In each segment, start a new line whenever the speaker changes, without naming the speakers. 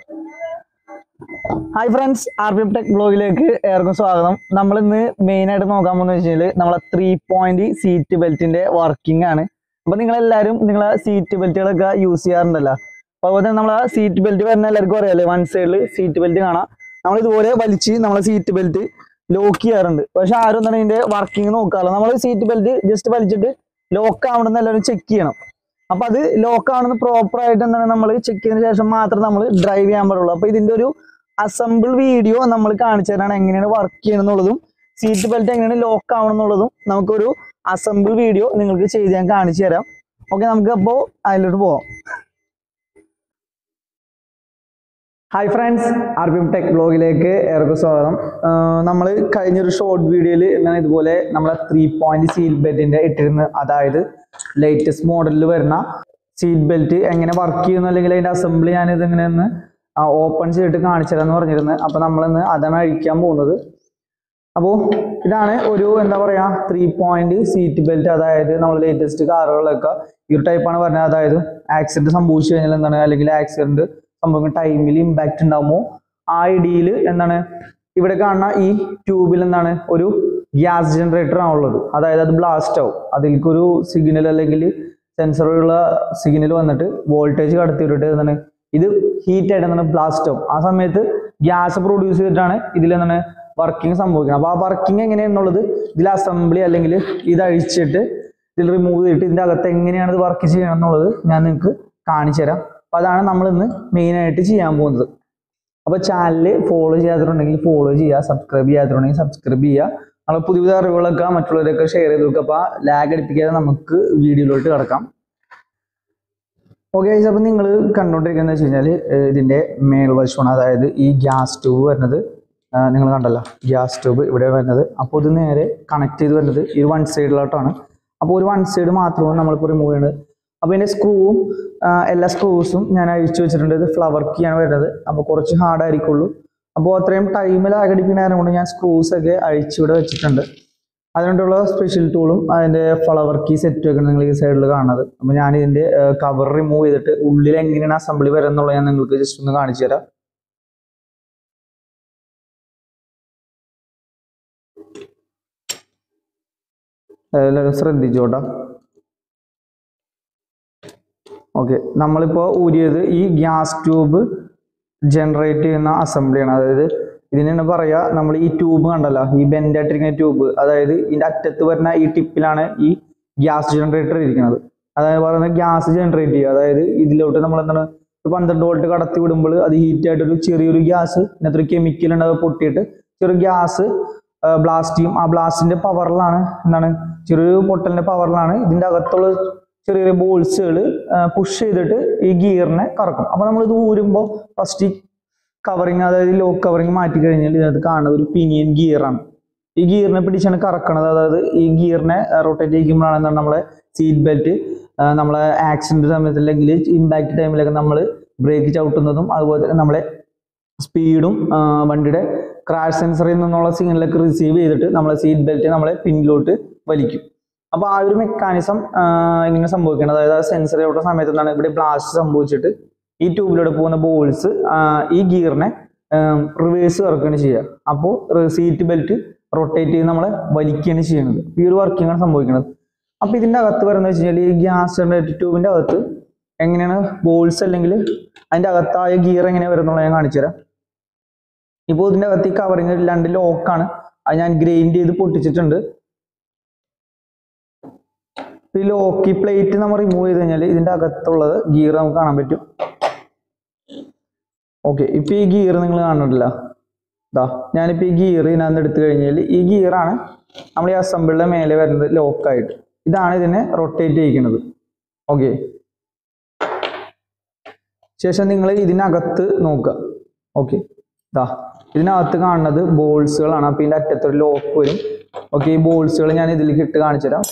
hi friends R P M tech ബ്ലോഗിലേക്ക് ഏവർക്കും സ്വാഗതം നമ്മൾ ഇന്ന് മെയിൻ ആയിട്ട് നോക്കാൻ പോകുന്നത് വെച്ച് കഴിഞ്ഞാൽ നമ്മളെ ത്രീ പോയിന്റ് സീറ്റ് ബെൽറ്റിന്റെ വർക്കിംഗ് ആണ് അപ്പൊ നിങ്ങൾ എല്ലാവരും നിങ്ങളെ സീറ്റ് ബെൽറ്റുകളൊക്കെ യൂസ് ചെയ്യാറുണ്ടല്ലോ അപ്പൊ അതുപോലെ തന്നെ നമ്മളെ സീറ്റ് ബെൽറ്റ് വരുന്ന എല്ലാവർക്കും അറിയാലേ വൺ സൈഡിൽ സീറ്റ് ബെൽറ്റ് കാണാം നമ്മൾ ഇതുപോലെ വലിച്ച് നമ്മളെ സീറ്റ് ബെൽറ്റ് ലോക്ക് ചെയ്യാറുണ്ട് പക്ഷെ ആരും എന്താണ് ഇതിന്റെ വർക്കിംഗ് നോക്കാറില്ല നമ്മൾ സീറ്റ് ബെൽറ്റ് ജസ്റ്റ് വലിച്ചിട്ട് ലോക്ക് ആവണമെന്ന് എല്ലാവരും ചെക്ക് ചെയ്യണം അപ്പൊ അത് ലോക്ക് ആണെന്ന് പ്രോപ്പർ ആയിട്ട് എന്താണ് നമ്മൾ ചെക്ക് ചെയ്തതിനു ശേഷം മാത്രം നമ്മൾ ഡ്രൈവ് ചെയ്യാൻ പാടുള്ളൂ അപ്പൊ ഇതിന്റെ ഒരു അസംബിൾ വീഡിയോ നമ്മൾ കാണിച്ചു തരാണ് എങ്ങനെയാണ് വർക്ക് ചെയ്യണമെന്നുള്ളതും സീറ്റ് ബെൽറ്റ് എങ്ങനെയാണ് ലോക്ക് ആവണമെന്നുള്ളതും നമുക്കൊരു അസംബിൾ വീഡിയോ നിങ്ങൾക്ക് ചെയ്ത് ഞാൻ കാണിച്ചു തരാം ഓക്കെ നമുക്ക് അപ്പോൾ അതിലോട്ട് പോവാം hi friends R P M tech ബ്ലോഗിലേക്ക് ഏവർക്കും സ്വാഗതം നമ്മൾ കഴിഞ്ഞൊരു ഷോർട്ട് വീഡിയോയിൽ എന്താണ് ഇതുപോലെ നമ്മളെ ത്രീ പോയിന്റ് സീറ്റ് ബെൽറ്റിന്റെ ഇട്ടിരുന്ന് അതായത് ലേറ്റസ്റ്റ് മോഡലിൽ വരുന്ന സീറ്റ് ബെൽറ്റ് എങ്ങനെ വർക്ക് ചെയ്യുന്നു അല്ലെങ്കിൽ അതിന്റെ അസംബ്ലി ഞാൻ ഇതിങ്ങനെ ഒന്ന് ഓപ്പൺ ചെയ്തിട്ട് കാണിച്ചു തരാമെന്ന് പറഞ്ഞിരുന്നത് അപ്പൊ നമ്മളിന്ന് അതാണ് അഴിക്കാൻ പോകുന്നത് അപ്പോൾ ഇതാണ് ഒരു എന്താ പറയാ ത്രീ പോയിന്റ് സീറ്റ് ബെൽറ്റ് അതായത് നമ്മൾ ലേറ്റസ്റ്റ് കാറുകളിലൊക്കെ ഈ ഒരു ടൈപ്പാണ് പറഞ്ഞത് അതായത് ആക്സിഡന്റ് സംഭവിച്ചു കഴിഞ്ഞാൽ എന്താണ് അല്ലെങ്കിൽ ആക്സിഡന്റ് സംഭവിക്കുന്ന ടൈമിൽ ഇമ്പാക്ട് ഉണ്ടാകുമോ ആ ഇടിയിൽ എന്താണ് ഇവിടെ കാണുന്ന ഈ ട്യൂബിൽ എന്താണ് ഒരു ഗ്യാസ് ജനറേറ്റർ ആണുള്ളത് അതായത് അത് ബ്ലാസ്റ്റ് ആവും അതിലേക്ക് ഒരു സിഗ്നൽ അല്ലെങ്കിൽ സെൻസറുള്ള സിഗ്നൽ വന്നിട്ട് വോൾട്ടേജ് കടത്തി വിട്ടിട്ട് എന്താണ് ഇത് ഹീറ്റ് ആയിട്ട് എന്താണ് ബ്ലാസ്റ്റ് ആവും ആ സമയത്ത് ഗ്യാസ് പ്രൊഡ്യൂസ് ചെയ്തിട്ടാണ് ഇതിൽ എന്താണ് വർക്കിംഗ് സംഭവിക്കുന്നത് അപ്പോൾ ആ വർക്കിംഗ് എങ്ങനെയാണെന്നുള്ളത് ഇതിൽ അസംബ്ലി അല്ലെങ്കിൽ ഇത് അഴിച്ചിട്ട് ഇതിൽ റിമൂവ് ചെയ്തിട്ട് ഇതിൻ്റെ അകത്ത് എങ്ങനെയാണ് ഇത് വർക്ക് ചെയ്യണം എന്നുള്ളത് ഞാൻ നിങ്ങൾക്ക് കാണിച്ചു തരാം അപ്പോൾ അതാണ് നമ്മൾ ഇന്ന് മെയിൻ ആയിട്ട് ചെയ്യാൻ പോകുന്നത് അപ്പോൾ ചാനൽ ഫോളോ ചെയ്യാത്തിട്ടുണ്ടെങ്കിൽ ഫോളോ ചെയ്യുക സബ്സ്ക്രൈബ് ചെയ്യാത്തിട്ടുണ്ടെങ്കിൽ സബ്സ്ക്രൈബ് ചെയ്യുക നമ്മൾ പുതിയ പുതിയ അറിവുകളൊക്കെ മറ്റുള്ളവരൊക്കെ ഷെയർ ചെയ്ത് കൊടുക്കുക അപ്പോൾ ലാഗ് അടിപ്പിക്കാതെ നമുക്ക് വീഡിയോയിലോട്ട് കിടക്കാം ഓക്കെ അപ്പോൾ നിങ്ങൾ കണ്ടുകൊണ്ടിരിക്കുന്നത് വെച്ച് കഴിഞ്ഞാൽ ഇതിൻ്റെ മേൽവശമാണ് അതായത് ഈ ഗ്യാസ് ട്യൂബ് വരുന്നത് നിങ്ങൾ കണ്ടല്ലോ ഗ്യാസ് ട്യൂബ് ഇവിടെ വരുന്നത് അപ്പോൾ ഇത് നേരെ കണക്ട് ചെയ്ത് വരുന്നത് ഈ വൺ സൈഡിലോട്ടാണ് അപ്പോൾ ഒരു വൺ സൈഡ് മാത്രമാണ് നമ്മളിപ്പോൾ റിമൂവ് ചെയ്യുന്നത് അപ്പോൾ ഇതിൻ്റെ സ്ക്രൂവും എല്ലാ സ്ക്രൂസും ഞാൻ അഴിച്ചു വെച്ചിട്ടുണ്ട് ഇത് ഫ്ലവർ കീ ആണ് വരുന്നത് അപ്പോൾ കുറച്ച് ഹാർഡ് ആയിരിക്കുള്ളൂ അപ്പോൾ അത്രയും ടൈമിൽ അകടിക്കുന്ന നേരം കൊണ്ട് ഞാൻ സ്ക്രൂസ് ഒക്കെ അഴിച്ചിവിടെ വെച്ചിട്ടുണ്ട് അതിനുള്ള സ്പെഷ്യൽ ടൂളും അതിൻ്റെ ഫ്ലവർ കീ സെറ്റും ഒക്കെ നിങ്ങൾ ഈ സൈഡിൽ കാണുന്നത് അപ്പോൾ ഞാൻ ഇതിൻ്റെ കവർ റിമൂവ് ചെയ്തിട്ട് ഉള്ളിൽ എങ്ങനെയാണ് അസംബ്ലി വരുന്നുള്ളത് ഞാൻ നിങ്ങൾക്ക് ജസ്റ്റ് ഒന്ന് കാണിച്ചു തരാം എല്ലാവരും ശ്രദ്ധിച്ചോട്ടാ ഓക്കെ നമ്മളിപ്പോൾ ഊരിയത് ഈ ഗ്യാസ് ട്യൂബ് ജനറേറ്റ് ചെയ്യുന്ന അസംബ്ലിയാണ് അതായത് ഇതിനാണ് പറയുക നമ്മൾ ഈ ട്യൂബ് കണ്ടല്ലോ ഈ ബെൻഡായിട്ടിരിക്കുന്ന ട്യൂബ് അതായത് ഇതിൻ്റെ അറ്റത്ത് വരുന്ന ഈ ടിപ്പിലാണ് ഈ ഗ്യാസ് ജനറേറ്റർ ഇരിക്കുന്നത് അതായത് പറയുന്നത് ഗ്യാസ് ജനറേറ്റ് ചെയ്യുക അതായത് ഇതിലോട്ട് നമ്മൾ എന്താണ് ഒരു പന്ത്രണ്ട് വോൾട്ട് കടത്തി വിടുമ്പോൾ അത് ഹീറ്റ് ആയിട്ട് ഒരു ചെറിയൊരു ഗ്യാസ് ഇതിനകത്ത് ഒരു കെമിക്കൽ ഉണ്ട് അത് പൊട്ടിയിട്ട് ചെറിയ ഗ്യാസ് ബ്ലാസ്റ്റ് ചെയ്യും ആ ബ്ലാസ്റ്റിന്റെ പവറിലാണ് എന്താണ് ചെറിയൊരു പൊട്ടലിന്റെ പവറിലാണ് ഇതിന്റെ അകത്തുള്ള ചെറിയ ചെറിയ ബോൾസുകൾ പുഷ് ചെയ്തിട്ട് ഈ ഗിയറിനെ കറക്കും അപ്പൊ നമ്മൾ ഇത് ഊരുമ്പോൾ ഫസ്റ്റ് ഈ കവറിങ് അതായത് ലോക്ക് കവറിങ് മാറ്റി കഴിഞ്ഞാൽ ഇതിനകത്ത് കാണുന്നത് ഒരു പിനിയൻ ഗിയറാണ് ഈ ഗിയറിനെ പിടിച്ചാണ് കറക്കണത് അതായത് ഈ ഗിയറിനെ റൊട്ടേറ്റ് ചെയ്യുമ്പോഴാണ് എന്താണ് നമ്മളെ സീറ്റ് ബെൽറ്റ് നമ്മളെ ആക്സിഡന്റ് സമയത്ത് അല്ലെങ്കിൽ ഇമ്പാക്ട് ടൈമിലൊക്കെ നമ്മൾ ബ്രേക്ക് ചവിട്ടുന്നതും അതുപോലെ തന്നെ നമ്മളെ സ്പീഡും വണ്ടിയുടെ ക്രാഷ് സെൻസറിൽ നിന്നുള്ള സിഗ്നലൊക്കെ റിസീവ് ചെയ്തിട്ട് നമ്മളെ സീറ്റ് ബെൽറ്റ് നമ്മളെ പിന്നിലോട്ട് വലിക്കും അപ്പോൾ ആ ഒരു മെക്കാനിസം ഇങ്ങനെ സംഭവിക്കണം അതായത് ആ സെൻസർ ചവിട്ടുന്ന സമയത്ത് എന്താണ് ഇവിടെ ബ്ലാസ്റ്റ് സംഭവിച്ചിട്ട് ഈ ട്യൂബിലൂടെ പോകുന്ന ബോൾസ് ഈ ഗിയറിനെ റിവേഴ്സ് വർക്കാണ് ചെയ്യുക അപ്പോൾ സീറ്റ് ബെൽറ്റ് റൊട്ടേറ്റ് ചെയ്ത് നമ്മളെ വലിക്കുകയാണ് ചെയ്യുന്നത് ഈ ഒരു വർക്കിംഗ് ആണ് സംഭവിക്കുന്നത് അപ്പോൾ ഇതിൻ്റെ അകത്ത് വരുന്നത് വെച്ച് കഴിഞ്ഞാൽ ഈ ഗ്യാസ് ജനറേറ്റർ ട്യൂബിൻ്റെ അകത്ത് എങ്ങനെയാണ് ബോൾസ് അല്ലെങ്കിൽ അതിൻ്റെ അകത്തായ ഗിയർ എങ്ങനെ വരുന്നുള്ളത് ഞാൻ കാണിച്ചു തരാം ഇപ്പോൾ ഇതിൻ്റെ അകത്ത് ഈ കവറിങ് രണ്ട് ലോക്കാണ് അത് ഞാൻ ഗ്രൈൻഡ് ചെയ്ത് പൊട്ടിച്ചിട്ടുണ്ട് ഈ ലോക്കി പ്ലേറ്റ് നമ്മൾ റിമൂവ് ചെയ്ത് കഴിഞ്ഞാൽ ഇതിൻ്റെ അകത്തുള്ളത് ഗിയർ നമുക്ക് കാണാൻ പറ്റും ഓക്കെ ഇപ്പൊ ഈ ഗിയർ നിങ്ങൾ കാണുന്നില്ല ഇതാ ഞാനിപ്പോ ഈ ഗിയർ ഇതിനകത്ത് എടുത്തു കഴിഞ്ഞാൽ ഈ ഗിയറാണ് നമ്മൾ ഈ അസംബിളിന്റെ മേലെ വരുന്നത് ലോക്കായിട്ട് ഇതാണ് ഇതിനെ റൊട്ടേറ്റ് ചെയ്യിക്കുന്നത് ഓക്കെ ശേഷം നിങ്ങൾ ഇതിനകത്ത് നോക്കുക ഓക്കെ ഇതാ ഇതിനകത്ത് കാണുന്നത് ബോൾസുകളാണ് അപ്പൊ ഇതിന്റെ അറ്റത്തൊരു ലോക്ക് വരും ഓക്കെ ഈ ബോൾസുകൾ ഞാൻ ഇതിലേക്ക് ഇട്ട് കാണിച്ചു തരാം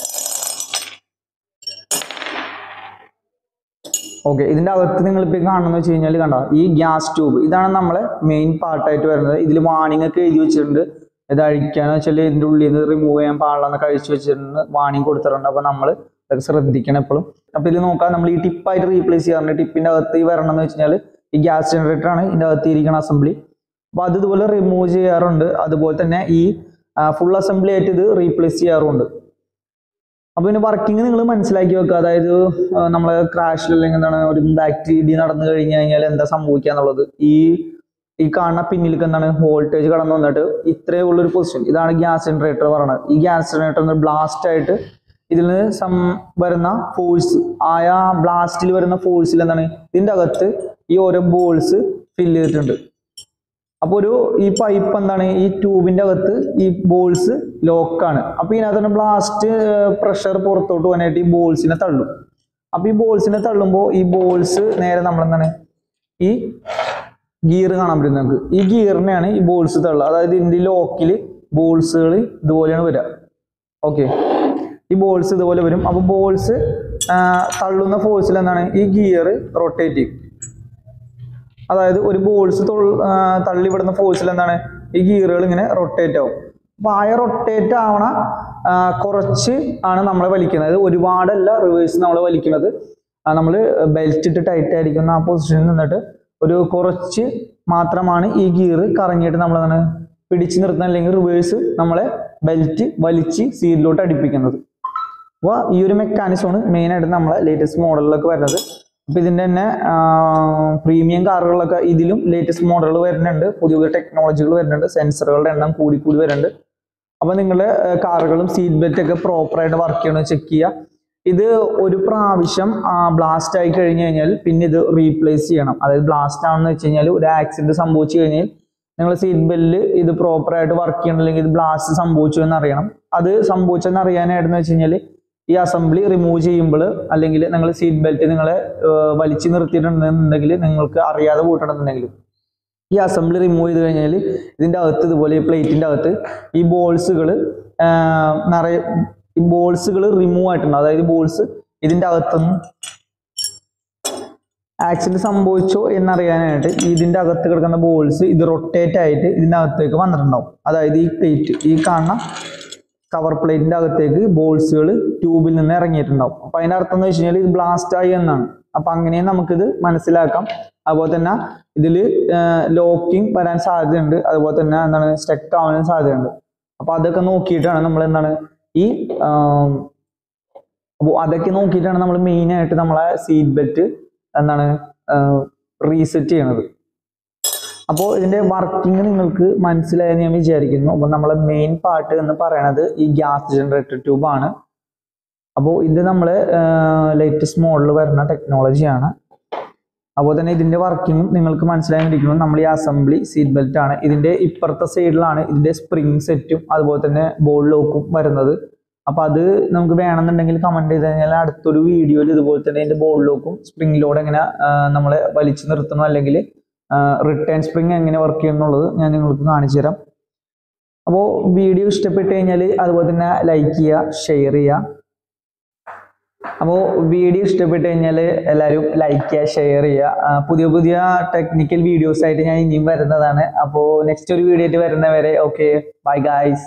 ഓക്കെ ഇതിന്റെ അകത്ത് നിങ്ങൾ ഇപ്പൊ കാണുന്നത് വെച്ച് കഴിഞ്ഞാൽ കണ്ട ഈ ഗ്യാസ് ട്യൂബ് ഇതാണ് നമ്മളെ മെയിൻ പാർട്ടായിട്ട് വരുന്നത് ഇതിൽ വാണിംഗ് ഒക്കെ എഴുതി വെച്ചിട്ടുണ്ട് ഇത് അഴിക്കാന്ന് വെച്ചാൽ ഇതിന്റെ ഉള്ളിൽ നിന്ന് റിമൂവ് ചെയ്യാൻ പാടില്ലെന്നൊക്കെ അഴിച്ചു വെച്ചിട്ടുണ്ട് വാണിംഗ് കൊടുത്തിട്ടുണ്ട് അപ്പൊ നമ്മൾ അതൊക്കെ ശ്രദ്ധിക്കണം എപ്പോഴും അപ്പൊ ഇതിൽ നോക്കാം നമ്മൾ ഈ ടിപ്പായിട്ട് റീപ്ലേസ് ചെയ്യാറുണ്ട് ടിപ്പിന്റെ അകത്ത് ഈ വരണം എന്ന് വെച്ച് കഴിഞ്ഞാൽ ഈ ഗ്യാസ് ജനറേറ്റർ ആണ് ഇതിൻ്റെ അകത്തിരിക്കുന്ന അസംബ്ലി അപ്പോൾ അത് ഇതുപോലെ റിമൂവ് ചെയ്യാറുണ്ട് അതുപോലെ തന്നെ ഈ ഫുൾ അസംബ്ലി ആയിട്ട് ഇത് റീപ്ലേസ് ചെയ്യാറുണ്ട് അപ്പോൾ ഇതിന്റെ വർക്കിംഗ് നിങ്ങൾ മനസ്സിലാക്കി വെക്കുക അതായത് ആ, നമ്മളെ ക്രാഷിൽ അല്ലെങ്കിൽ എന്താണ് ഒരു ബാക്ടീരിയ നടന്നു കഴിഞ്ഞു കഴിഞ്ഞാൽ എന്താ സംഭവിക്കുക എന്നുള്ളത് ഈ ഈ കാണുന്ന പിന്നിലേക്ക് എന്താണ് വോൾട്ടേജ് കടന്നു വന്നിട്ട് ഇത്രയേ ഉള്ളൊരു പൊസിഷൻ ഇതാണ് ഗ്യാസ് ജനറേറ്റർ പറയുന്നത് ഈ ഗ്യാസ് ജനറേറ്റർ ബ്ലാസ്റ്റ് ആയിട്ട് ഇതിൽ നിന്ന് സം വരുന്ന ഫോഴ്സ് ആയ ബ്ലാസ്റ്റിൽ വരുന്ന ഫോഴ്സിൽ എന്താണ് ഇതിന്റെ അകത്ത് ഈ ഓരോ ബോൾസ് ഫില്ല് ചെയ്തിട്ടുണ്ട് അപ്പൊ ഒരു ഈ പൈപ്പ് എന്താണ് ഈ ട്യൂബിന്റെ അകത്ത് ഈ ബോൾസ് ലോക്കാണ് അപ്പൊ ഇതിനകത്ത് ബ്ലാസ്റ്റ് പ്രഷർ പുറത്തോട്ട് പോകാനായിട്ട് ഈ ബോൾസിനെ തള്ളും അപ്പൊ ഈ ബോൾസിനെ തള്ളുമ്പോൾ ഈ ബോൾസ് നേരെ നമ്മളെന്താണ് ഈ ഗിയർ കാണാൻ പറ്റും നമുക്ക് ഈ ഗിയറിനെയാണ് ഈ ബോൾസ് തള്ളുക അതായത് ഇതിന്റെ ലോക്കിൽ ബോൾസുകൾ ഇതുപോലെയാണ് വരിക ഓക്കെ ഈ ബോൾസ് ഇതുപോലെ വരും അപ്പൊ ബോൾസ് തള്ളുന്ന ഫോഴ്സിൽ എന്താണ് ഈ ഗിയർ റൊട്ടേറ്റ് ചെയ്യും അതായത് ഒരു ബോൾസ് തള്ളി വിടുന്ന ഫോഴ്സിൽ എന്താണ് ഈ ഗിയറുകൾ ഇങ്ങനെ റൊട്ടേറ്റ് ആവും അപ്പൊ ആയ റൊട്ടേറ്റ് ആവണ ആ, കുറച്ച് ആണ് നമ്മളെ വലിക്കുന്നത് അതായത് ഒരുപാടല്ല റിവേഴ്സ് നമ്മളെ വലിക്കുന്നത് നമ്മൾ ബെൽറ്റ് ഇട്ട് ടൈറ്റ് ആയിരിക്കുന്ന ആ പൊസിഷനിൽ നിന്നിട്ട് ഒരു കുറച്ച് മാത്രമാണ് ഈ ഗിയർ കറങ്ങിയിട്ട് നമ്മൾ എന്താണ് പിടിച്ചു നിർത്തുന്ന അല്ലെങ്കിൽ റിവേഴ്സ് നമ്മളെ ബെൽറ്റ് വലിച്ച് സീലിലോട്ട് അടുപ്പിക്കുന്നത് അപ്പോൾ ഈ ഒരു മെക്കാനിസമാണ് മെയിൻ ആയിട്ട് നമ്മളെ ലേറ്റസ്റ്റ് മോഡലിലൊക്കെ വരുന്നത് അപ്പൊ ഇതിന്റെ തന്നെ പ്രീമിയം കാറുകളിലൊക്കെ ഇതിലും ലേറ്റസ്റ്റ് മോഡലുകൾ വരുന്നുണ്ട് പുതിയ പുതിയ ടെക്നോളജികൾ വരുന്നുണ്ട് സെൻസറുകളുടെ എണ്ണം കൂടി കൂടി വരുന്നുണ്ട് അപ്പൊ നിങ്ങളുടെ കാറുകളും സീറ്റ് ബെൽറ്റ് ഒക്കെ പ്രോപ്പർ ആയിട്ട് വർക്ക് ചെയ്യണോ ചെക്ക് ചെയ്യുക ഇത് ഒരു പ്രാവശ്യം ബ്ലാസ്റ്റ് ആയി കഴിഞ്ഞു കഴിഞ്ഞാൽ പിന്നെ ഇത് റീപ്ലേസ് ചെയ്യണം അതായത് ബ്ലാസ്റ്റ് ആണെന്ന് വെച്ച് കഴിഞ്ഞാൽ ഒരു ആക്സിഡന്റ് സംഭവിച്ചു കഴിഞ്ഞാൽ നിങ്ങൾ സീറ്റ് ബെല്ലിൽ ഇത് പ്രോപ്പർ ആയിട്ട് വർക്ക് ചെയ്യണം അല്ലെങ്കിൽ ഇത് ബ്ലാസ്റ്റ് സംഭവിച്ചു എന്ന് അറിയണം അത് സംഭവിച്ചെന്ന് അറിയാനായിട്ടെന്ന് വെച്ച് കഴിഞ്ഞാൽ ഈ അസംബ്ലി റിമൂവ് ചെയ്യുമ്പോൾ അല്ലെങ്കിൽ നിങ്ങൾ സീറ്റ് ബെൽറ്റ് നിങ്ങളെ ഏർ വലിച്ചു നിർത്തിയിട്ടുണ്ടെന്നുണ്ടെങ്കിൽ നിങ്ങൾക്ക് അറിയാതെ പോയിട്ടുണ്ടെന്നുണ്ടെങ്കിൽ ഈ അസംബ്ലി റിമൂവ് ചെയ്ത് കഴിഞ്ഞാൽ ഇതിന്റെ അകത്ത് ഇതുപോലെ ഈ പ്ലേറ്റിന്റെ അകത്ത് ഈ ബോൾസുകൾ നിറയെ ഈ ബോൾസുകൾ റിമൂവ് ആയിട്ടുണ്ട് അതായത് ബോൾസ് ഇതിന്റെ അകത്തുനിന്ന് ആക്സിഡന്റ് സംഭവിച്ചോ എന്നറിയാനായിട്ട് ഇതിന്റെ അകത്ത് കിടക്കുന്ന ബോൾസ് ഇത് റൊട്ടേറ്റ് ആയിട്ട് ഇതിന്റെ അകത്തേക്ക് വന്നിട്ടുണ്ടാവും അതായത് ഈ പ്ലേറ്റ് ഈ കാണുന്ന കവർ പ്ലേറ്റിന്റെ അകത്തേക്ക് ബോൾസുകൾ ട്യൂബിൽ നിന്ന് ഇറങ്ങിയിട്ടുണ്ടാവും അപ്പൊ അതിന്റെ അർത്ഥം എന്ന് വെച്ച് കഴിഞ്ഞാൽ ഇത് ബ്ലാസ്റ്റ് ആയി എന്നാണ് അപ്പൊ അങ്ങനെയും നമുക്കിത് മനസ്സിലാക്കാം അതുപോലെ തന്നെ ഇതിൽ ലോക്കിംഗ് വരാൻ സാധ്യതയുണ്ട് അതുപോലെ തന്നെ എന്താണ് സ്റ്റക്ക് ആവാനും സാധ്യതയുണ്ട് അപ്പൊ അതൊക്കെ നോക്കിയിട്ടാണ് നമ്മൾ എന്താണ് ഈ അപ്പോൾ അതൊക്കെ നോക്കിയിട്ടാണ് നമ്മൾ മെയിൻ ആയിട്ട് നമ്മളെ സീറ്റ് ബെൽറ്റ് എന്താണ് റീസെറ്റ് ചെയ്യണത് അപ്പോൾ ഇതിന്റെ വർക്കിംഗ് നിങ്ങൾക്ക് മനസ്സിലായെന്ന് ഞാൻ വിചാരിക്കുന്നു അപ്പോൾ നമ്മളെ മെയിൻ പാർട്ട് എന്ന് പറയണത് ഈ ഗ്യാസ് ജനറേറ്റർ ട്യൂബ് ആണ് അപ്പോൾ ഇത് നമ്മൾ ലേറ്റസ്റ്റ് മോഡൽ വരുന്ന ടെക്നോളജിയാണ് അതുപോലെ തന്നെ ഇതിന്റെ വർക്കിംഗും നിങ്ങൾക്ക് മനസ്സിലായിരിക്കുന്നു നമ്മൾ ഈ അസംബ്ലി സീറ്റ് ബെൽറ്റ് ആണ് ഇതിന്റെ ഇപ്പുറത്തെ സൈഡിലാണ് ഇതിന്റെ സ്പ്രിംഗ് സെറ്റും അതുപോലെ തന്നെ ബോൾ ലോക്കും വരുന്നത് അപ്പൊ അത് നമുക്ക് വേണമെന്നുണ്ടെങ്കിൽ കമന്റ് ചെയ്ത് കഴിഞ്ഞാൽ അടുത്തൊരു വീഡിയോയിൽ ഇതുപോലെ തന്നെ ഇതിന്റെ ബോൾ ലോക്കും സ്പ്രിംഗ് ലോഡ് എങ്ങനെ ആ, നമ്മളെ വലിച്ചു നിർത്തണം അല്ലെങ്കിൽ റിട്ടേൺ സ്പ്രിംഗ് എങ്ങനെ വർക്ക് ചെയ്യുന്നുള്ളത് ഞാൻ നിങ്ങൾക്ക് കാണിച്ചു തരാം അപ്പോൾ വീഡിയോ ഇഷ്ടപ്പെട്ട് കഴിഞ്ഞാൽ അതുപോലെ തന്നെ ലൈക്ക് ചെയ്യുക ഷെയർ ചെയ്യുക അപ്പോൾ വീഡിയോ ഇഷ്ടപ്പെട്ട് കഴിഞ്ഞാൽ എല്ലാവരും ലൈക്ക് ചെയ്യുക ഷെയർ ചെയ്യുക ആ, പുതിയ പുതിയ ടെക്നിക്കൽ വീഡിയോസ് ആയിട്ട് ഞാൻ ഇനിയും വരുന്നതാണ് അപ്പോൾ നെക്സ്റ്റ് ഒരു വീഡിയോ ആയിട്ട് വരുന്നവരെ ഓക്കെ ബൈ ഗായ്സ്